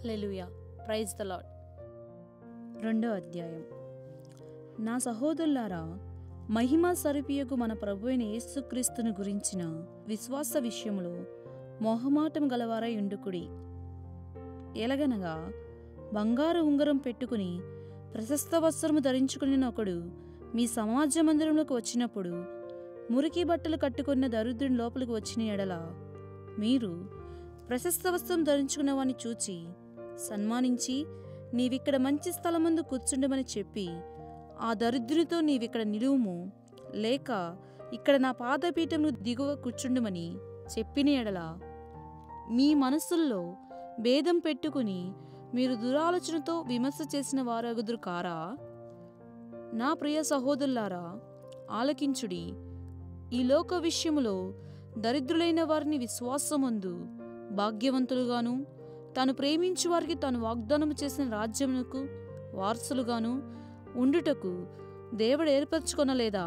hallelujah praise the lord రెండో అధ్యాయం నా సహోదరులారా మహిమ సరిపియకు మన ప్రభు అయిన యేసుక్రీస్తుని గురించిన విశ్వాస విషయములో మొహమాటం గలవారై ఉండుకుడి ఎలగనగా బంగారు ఉంగరం పెట్టుకుని ప్రశస్త వస్త్రము ధరించుకుని ఒకడు మీ సమాజ మందిరంలోకి వచ్చినప్పుడు మురికి బట్టలు కట్టుకున్న దరిద్రుని లోపలికి వచ్చిన ఎడల మీరు ప్రశస్త వస్త్రం ధరించుకున్న వాని చూచి సన్మానించి నీవిక్కడ మంచి స్థలమందు కూర్చుండమని చెప్పి ఆ దరిద్రునితో నీవిక్కడ నిలువుము లేక ఇక్కడ నా పాదపీఠమును దిగువ కూర్చుండమని చెప్పిన ఎడల మీ మనస్సుల్లో భేదం పెట్టుకుని మీరు దురాలోచనతో విమర్శ చేసిన వారగుదురు కారా నా ప్రియ సహోదరులారా ఆలకించుడి ఈ లోక విషయములో దరిద్రులైన వారిని విశ్వాసమందు భాగ్యవంతులుగాను తాను ప్రేమించు వారికి తాను వాగ్దానము చేసిన రాజ్యమునకు వారసులుగాను ఉండుటకు దేవుడు ఏర్పరచుకొనలేదా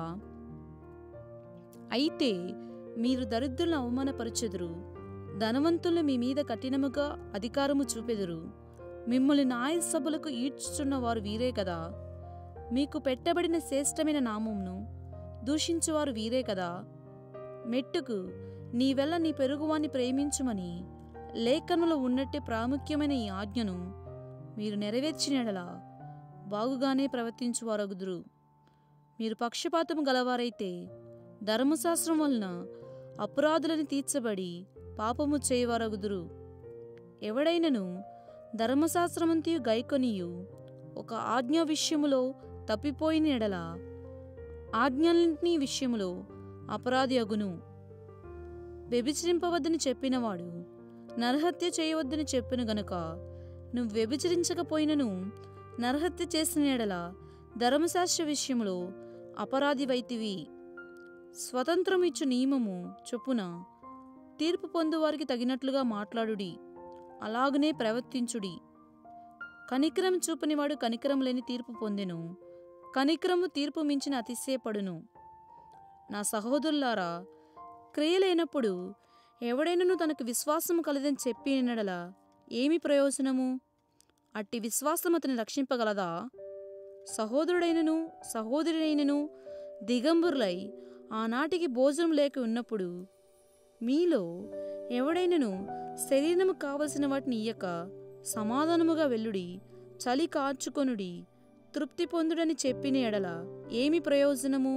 అయితే మీరు దరిద్రులను అవమానపరచెదురు ధనవంతులు మీ మీద కఠినముగా అధికారము చూపెదురు మిమ్మల్ని న్యాయసభలకు ఈడ్చుచున్న వారు వీరే కదా మీకు పెట్టబడిన శ్రేష్టమైన నామమును దూషించువారు వీరే కదా మెట్టుకు నీవెల్ల నీ పెరుగువాన్ని ప్రేమించుమని లేఖనంలో ఉన్నట్టే ప్రాముఖ్యమైన ఈ ఆజ్ఞను మీరు నెరవేర్చినడలా బాగుగానే ప్రవర్తించువారగుదురు మీరు పక్షపాతము గలవారైతే ధర్మశాస్త్రం వలన అపరాధులను తీర్చబడి పాపము చేయవారగుదురు ఎవడైనను ధర్మశాస్త్రమంతియు గైకొనియు ఒక ఆజ్ఞ విషయములో తప్పిపోయిన ఎడల ఆజ్ఞలన్నింటినీ విషయములో అపరాధి అగును వ్యభిచరింపవద్దని చెప్పినవాడు నరహత్య చేయవద్దని చెప్పిన గనుక నువ్వు వ్యభిచరించకపోయినను నరహత్య చేసిన ఎడల ధర్మశాస్త్ర విషయములో అపరాధివైతివి స్వతంత్రం ఇచ్చు నియమము చొప్పున తీర్పు పొందువారికి తగినట్లుగా మాట్లాడుడి అలాగనే ప్రవర్తించుడి కనికరం చూపనివాడు కనికరం లేని తీర్పు పొందెను కనికరము తీర్పు మించిన అతిశయపడును నా సహోదరులారా క్రియలేనప్పుడు ఎవడైనను తనకు విశ్వాసము కలదని చెప్పి ఎన్నడల ఏమి ప్రయోజనము అట్టి విశ్వాసం అతని రక్షింపగలదా సహోదరుడైనను సహోదరుడైనను దిగంబరులై ఆనాటికి భోజనం లేక ఉన్నప్పుడు మీలో ఎవడైనను శరీరము కావలసిన వాటిని ఇయ్యక సమాధానముగా వెల్లుడి చలి కార్చుకొనుడి తృప్తి పొందుడని చెప్పిన ఎడల ఏమి ప్రయోజనము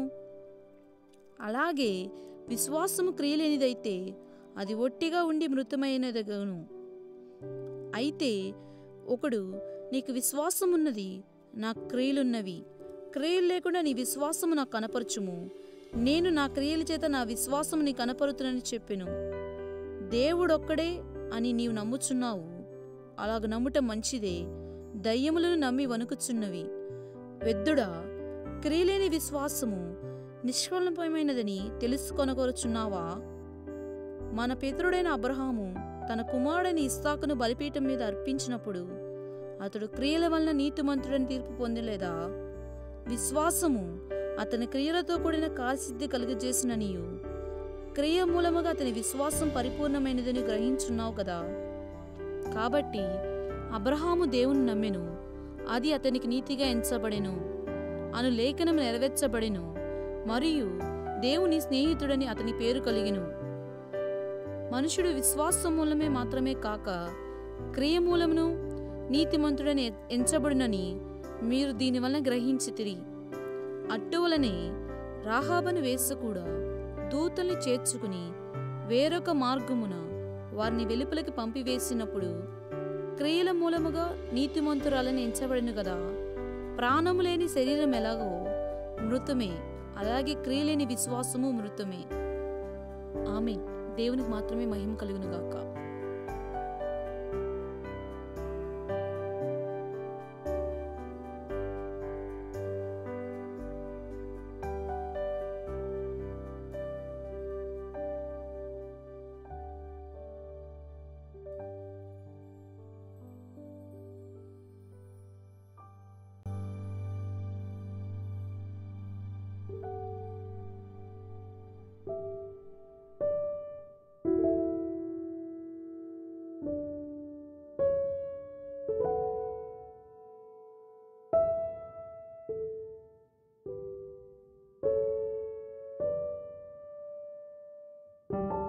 అలాగే విశ్వాసము క్రియలేనిదైతే అది ఒట్టిగా ఉండి మృతమైనదగను అయితే ఒకడు నీకు విశ్వాసమున్నది నా క్రియలున్నవి క్రియలు లేకుండా నీ విశ్వాసము నాకు కనపరచుము నేను నా క్రియల చేత నా విశ్వాసము నీ కనపరుతునని చెప్పెను దేవుడొక్కడే అని నీవు నమ్ముచున్నావు అలాగ నమ్ముట మంచిదే దయ్యములను నమ్మి వణుకుచున్నవి వెద్దుడా క్రియలేని విశ్వాసము నిష్ఫలమైనదని తెలుసుకొనగొరుచున్నావా మన పితరుడైన అబ్రహాము తన కుమారుడైన ఇస్సాకును బలిపీఠం మీద అర్పించినప్పుడు అతడు క్రియల వలన నీతిమంతుడని తీర్పు పొందలేదా విశ్వాసము అతని క్రియలతో కూడిన కార్సిద్ధి కలుగజేసిననియు క్రియ మూలముగా అతని విశ్వాసం పరిపూర్ణమైనదని గ్రహించున్నావు కదా కాబట్టి అబ్రహాము దేవుని నమ్మెను అది అతనికి నీతిగా ఎంచబడెను అను లేఖనం నెరవేర్చబడెను మరియు దేవుని స్నేహితుడని అతని పేరు కలిగెను మనుషుడు విశ్వాసం మూలమే మాత్రమే కాక క్రియ మూలమును నీతిమంతుడని ఎంచబడునని మీరు దీనివల్ల గ్రహించితిరి అట్టువలనే రాహాబను వేసు కూడా దూతల్ని చేర్చుకుని వేరొక మార్గమున వారిని వెలుపలికి పంపివేసినప్పుడు క్రియల మూలముగా నీతిమంతురాలని ఎంచబడిను కదా ప్రాణము లేని శరీరం ఎలాగో మృతమే అలాగే క్రియలేని విశ్వాసము మృతమే ఆమె దేవునికి మాత్రమే మహిమ కలుగునుగాక ఆమెన్